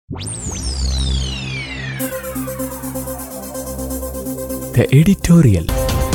The editorial.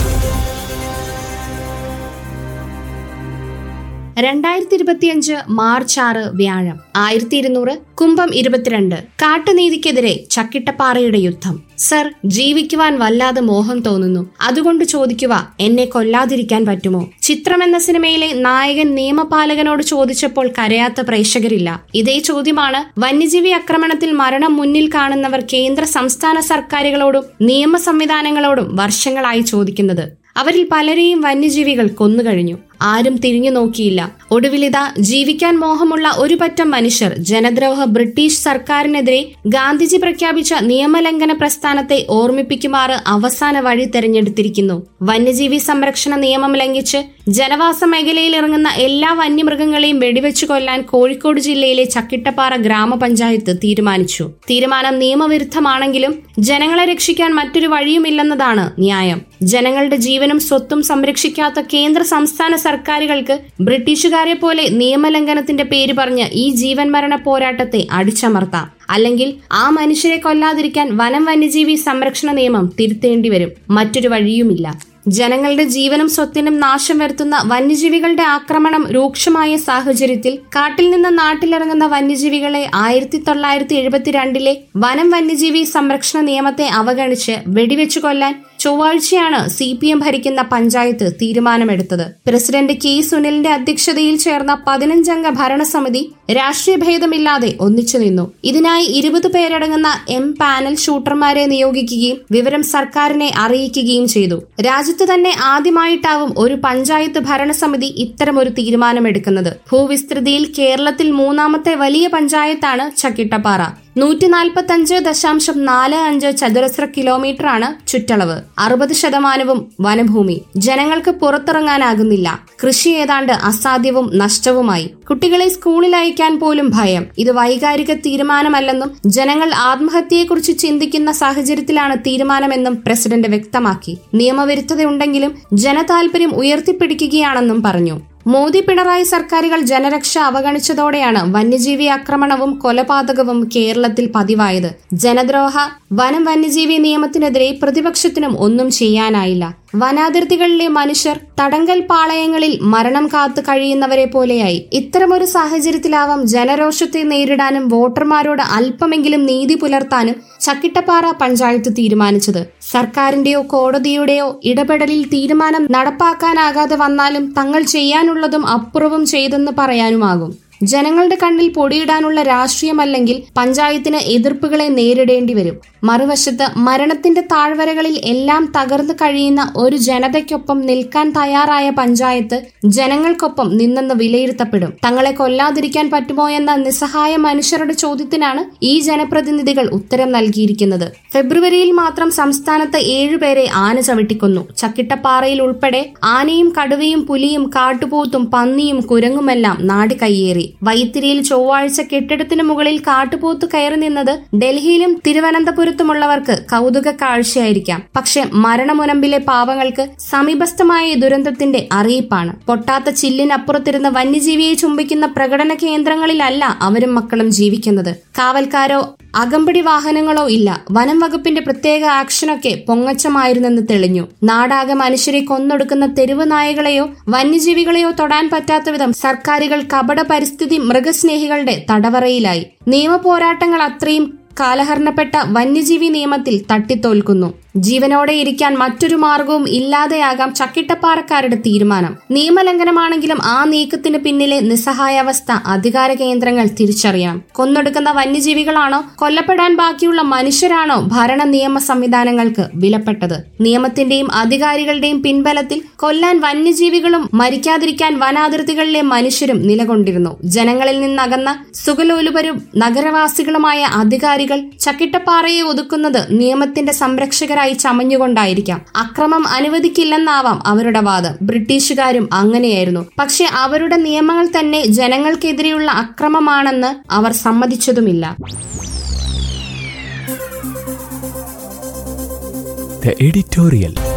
രണ്ടായിരത്തി ഇരുപത്തിയഞ്ച് March ആറ് വ്യാഴം ആയിരത്തി ഇരുന്നൂറ് കുംഭം ഇരുപത്തിരണ്ട് കാട്ടുനീതിക്കെതിരെ ചക്കിട്ടപ്പാറയുടെ യുദ്ധം സർ ജീവിക്കുവാൻ വല്ലാതെ മോഹം തോന്നുന്നു അതുകൊണ്ട് ചോദിക്കുക എന്നെ കൊല്ലാതിരിക്കാൻ പറ്റുമോ ചിത്രം എന്ന സിനിമയിലെ നായകൻ നിയമപാലകനോട് ചോദിച്ചപ്പോൾ കരയാത്ത പ്രേക്ഷകരില്ല ഇതേ ചോദ്യമാണ് വന്യജീവി ആക്രമണത്തിൽ മരണം മുന്നിൽ കാണുന്നവർ കേന്ദ്ര സംസ്ഥാന സർക്കാരുകളോടും നിയമ സംവിധാനങ്ങളോടും വർഷങ്ങളായി ചോദിക്കുന്നത് അവരിൽ പലരെയും വന്യജീവികൾ കൊന്നുകഴിഞ്ഞു ആരും തിരിഞ്ഞു നോക്കിയില്ല ഒടുവിലിതാ ജീവിക്കാൻ മോഹമുള്ള ഒരു പറ്റം മനുഷ്യർ ജനദ്രോഹ ബ്രിട്ടീഷ് സർക്കാരിനെതിരെ ഗാന്ധിജി പ്രഖ്യാപിച്ച നിയമലംഘന പ്രസ്ഥാനത്തെ ഓർമ്മിപ്പിക്കുമാറ് അവസാന വഴി തെരഞ്ഞെടുത്തിരിക്കുന്നു വന്യജീവി സംരക്ഷണ നിയമം ലംഘിച്ച് ജനവാസ മേഖലയിൽ ഇറങ്ങുന്ന എല്ലാ വന്യമൃഗങ്ങളെയും വെടിവെച്ചു കൊല്ലാൻ കോഴിക്കോട് ജില്ലയിലെ ചക്കിട്ടപ്പാറ ഗ്രാമപഞ്ചായത്ത് തീരുമാനിച്ചു തീരുമാനം നിയമവിരുദ്ധമാണെങ്കിലും ജനങ്ങളെ രക്ഷിക്കാൻ മറ്റൊരു വഴിയുമില്ലെന്നതാണ് ന്യായം ജനങ്ങളുടെ ജീവനും സ്വത്തും സംരക്ഷിക്കാത്ത കേന്ദ്ര സംസ്ഥാന സർക്കാരുകൾക്ക് ബ്രിട്ടീഷുകാരെ പോലെ നിയമലംഘനത്തിന്റെ പേര് പറഞ്ഞ് ഈ ജീവൻ മരണ പോരാട്ടത്തെ അടിച്ചമർത്താം അല്ലെങ്കിൽ ആ മനുഷ്യരെ കൊല്ലാതിരിക്കാൻ വനം വന്യജീവി സംരക്ഷണ നിയമം തിരുത്തേണ്ടി വരും മറ്റൊരു വഴിയുമില്ല ജനങ്ങളുടെ ജീവനും സ്വത്തിനും നാശം വരുത്തുന്ന വന്യജീവികളുടെ ആക്രമണം രൂക്ഷമായ സാഹചര്യത്തിൽ കാട്ടിൽ നിന്ന് നാട്ടിലിറങ്ങുന്ന വന്യജീവികളെ ആയിരത്തി തൊള്ളായിരത്തി എഴുപത്തിരണ്ടിലെ വനം വന്യജീവി സംരക്ഷണ നിയമത്തെ അവഗണിച്ച് വെടിവെച്ചു കൊല്ലാൻ ചൊവ്വാഴ്ചയാണ് സി പി എം ഭരിക്കുന്ന പഞ്ചായത്ത് തീരുമാനമെടുത്തത് പ്രസിഡന്റ് കെ സുനിലിന്റെ അധ്യക്ഷതയിൽ ചേർന്ന പതിനഞ്ചംഗ ഭരണസമിതി രാഷ്ട്രീയ ഭേദമില്ലാതെ ഒന്നിച്ചു നിന്നു ഇതിനായി ഇരുപത് പേരടങ്ങുന്ന എം പാനൽ ഷൂട്ടർമാരെ നിയോഗിക്കുകയും വിവരം സർക്കാരിനെ അറിയിക്കുകയും ചെയ്തു രാജ്യത്ത് തന്നെ ആദ്യമായിട്ടാവും ഒരു പഞ്ചായത്ത് ഭരണസമിതി ഇത്തരമൊരു തീരുമാനമെടുക്കുന്നത് ഭൂവിസ്തൃതിയിൽ കേരളത്തിൽ മൂന്നാമത്തെ വലിയ പഞ്ചായത്താണ് ചക്കിട്ടപ്പാറ നൂറ്റി നാൽപ്പത്തി അഞ്ച് ദശാംശം നാല് അഞ്ച് ചതുരശ്ര കിലോമീറ്ററാണ് ചുറ്റളവ് അറുപത് ശതമാനവും വനഭൂമി ജനങ്ങൾക്ക് പുറത്തിറങ്ങാനാകുന്നില്ല കൃഷി ഏതാണ്ട് അസാധ്യവും നഷ്ടവുമായി കുട്ടികളെ സ്കൂളിൽ അയക്കാൻ പോലും ഭയം ഇത് വൈകാരിക തീരുമാനമല്ലെന്നും ജനങ്ങൾ ആത്മഹത്യയെക്കുറിച്ച് ചിന്തിക്കുന്ന സാഹചര്യത്തിലാണ് തീരുമാനമെന്നും പ്രസിഡന്റ് വ്യക്തമാക്കി നിയമവിരുദ്ധതയുണ്ടെങ്കിലും ജനതാൽപര്യം ഉയർത്തിപ്പിടിക്കുകയാണെന്നും പറഞ്ഞു മോദി പിണറായി സർക്കാരുകൾ ജനരക്ഷ അവഗണിച്ചതോടെയാണ് വന്യജീവി ആക്രമണവും കൊലപാതകവും കേരളത്തിൽ പതിവായത് ജനദ്രോഹ വനം വന്യജീവി നിയമത്തിനെതിരെ പ്രതിപക്ഷത്തിനും ഒന്നും ചെയ്യാനായില്ല വനാതിർത്തികളിലെ മനുഷ്യർ തടങ്കൽ പാളയങ്ങളിൽ മരണം കാത്തു കഴിയുന്നവരെ പോലെയായി ഇത്തരമൊരു സാഹചര്യത്തിലാവാം ജനരോഷത്തെ നേരിടാനും വോട്ടർമാരോട് അല്പമെങ്കിലും നീതി പുലർത്താനും ചക്കിട്ടപ്പാറ പഞ്ചായത്ത് തീരുമാനിച്ചത് സർക്കാരിന്റെയോ കോടതിയുടെയോ ഇടപെടലിൽ തീരുമാനം നടപ്പാക്കാനാകാതെ വന്നാലും തങ്ങൾ ചെയ്യാനുള്ളതും അപ്പുറവും ചെയ്തെന്ന് പറയാനുമാകും ജനങ്ങളുടെ കണ്ണിൽ പൊടിയിടാനുള്ള രാഷ്ട്രീയമല്ലെങ്കിൽ പഞ്ചായത്തിന് എതിർപ്പുകളെ നേരിടേണ്ടി വരും മറുവശത്ത് മരണത്തിന്റെ താഴ്വരകളിൽ എല്ലാം തകർന്നു കഴിയുന്ന ഒരു ജനതയ്ക്കൊപ്പം നിൽക്കാൻ തയ്യാറായ പഞ്ചായത്ത് ജനങ്ങൾക്കൊപ്പം നിന്നെന്ന് വിലയിരുത്തപ്പെടും തങ്ങളെ കൊല്ലാതിരിക്കാൻ പറ്റുമോ എന്ന നിസ്സഹായ മനുഷ്യരുടെ ചോദ്യത്തിനാണ് ഈ ജനപ്രതിനിധികൾ ഉത്തരം നൽകിയിരിക്കുന്നത് ഫെബ്രുവരിയിൽ മാത്രം സംസ്ഥാനത്ത് ഏഴുപേരെ ആന ചവിട്ടിക്കൊന്നു ചക്കിട്ടപ്പാറയിൽ ഉൾപ്പെടെ ആനയും കടുവയും പുലിയും കാട്ടുപോത്തും പന്നിയും കുരങ്ങുമെല്ലാം നാട് കയ്യേറി വൈത്തിരിയിൽ ചൊവ്വാഴ്ച കെട്ടിടത്തിന് മുകളിൽ കാട്ടുപോത്ത് കയറി നിന്നത് ഡൽഹിയിലും തിരുവനന്തപുരത്തുമുള്ളവർക്ക് കൗതുക കാഴ്ചയായിരിക്കാം പക്ഷെ മരണമുനമ്പിലെ പാവങ്ങൾക്ക് സമീപസ്ഥമായ ഈ ദുരന്തത്തിന്റെ അറിയിപ്പാണ് പൊട്ടാത്ത ചില്ലിനപ്പുറത്തിരുന്ന് വന്യജീവിയെ ചുംബിക്കുന്ന പ്രകടന കേന്ദ്രങ്ങളിലല്ല അവരും മക്കളും ജീവിക്കുന്നത് കാവൽക്കാരോ അകമ്പടി വാഹനങ്ങളോ ഇല്ല വനം വകുപ്പിന്റെ പ്രത്യേക ആക്ഷനൊക്കെ പൊങ്ങച്ചമായിരുന്നെന്ന് തെളിഞ്ഞു നാടാകെ മനുഷ്യരെ കൊന്നൊടുക്കുന്ന തെരുവ് നായകളെയോ വന്യജീവികളെയോ തൊടാൻ പറ്റാത്ത വിധം സർക്കാരുകൾ കപട പരിസ്ഥിതി മൃഗസ്നേഹികളുടെ തടവറയിലായി നിയമ പോരാട്ടങ്ങൾ അത്രയും കാലഹരണപ്പെട്ട വന്യജീവി നിയമത്തിൽ തട്ടിത്തോൽക്കുന്നു ജീവനോടെ ഇരിക്കാൻ മറ്റൊരു മാർഗവും ഇല്ലാതെയാകാം ചക്കിട്ടപ്പാറക്കാരുടെ തീരുമാനം നിയമലംഘനമാണെങ്കിലും ആ നീക്കത്തിന് പിന്നിലെ നിസ്സഹായാവസ്ഥ അധികാര കേന്ദ്രങ്ങൾ തിരിച്ചറിയണം കൊന്നൊടുക്കുന്ന വന്യജീവികളാണോ കൊല്ലപ്പെടാൻ ബാക്കിയുള്ള മനുഷ്യരാണോ ഭരണ നിയമ സംവിധാനങ്ങൾക്ക് വിലപ്പെട്ടത് നിയമത്തിന്റെയും അധികാരികളുടെയും പിൻബലത്തിൽ കൊല്ലാൻ വന്യജീവികളും മരിക്കാതിരിക്കാൻ വനാതിർത്തികളിലെ മനുഷ്യരും നിലകൊണ്ടിരുന്നു ജനങ്ങളിൽ നിന്നകന്ന സുഖലോലുപരും നഗരവാസികളുമായ അധികാരികൾ ചക്കിട്ടപ്പാറയെ ഒതുക്കുന്നത് നിയമത്തിന്റെ സംരക്ഷകരായി ചമഞ്ഞുകൊണ്ടായിരിക്കാം അക്രമം അനുവദിക്കില്ലെന്നാവാം അവരുടെ വാദം ബ്രിട്ടീഷുകാരും അങ്ങനെയായിരുന്നു പക്ഷെ അവരുടെ നിയമങ്ങൾ തന്നെ ജനങ്ങൾക്കെതിരെയുള്ള അക്രമമാണെന്ന് അവർ സമ്മതിച്ചതുമില്ല The editorial.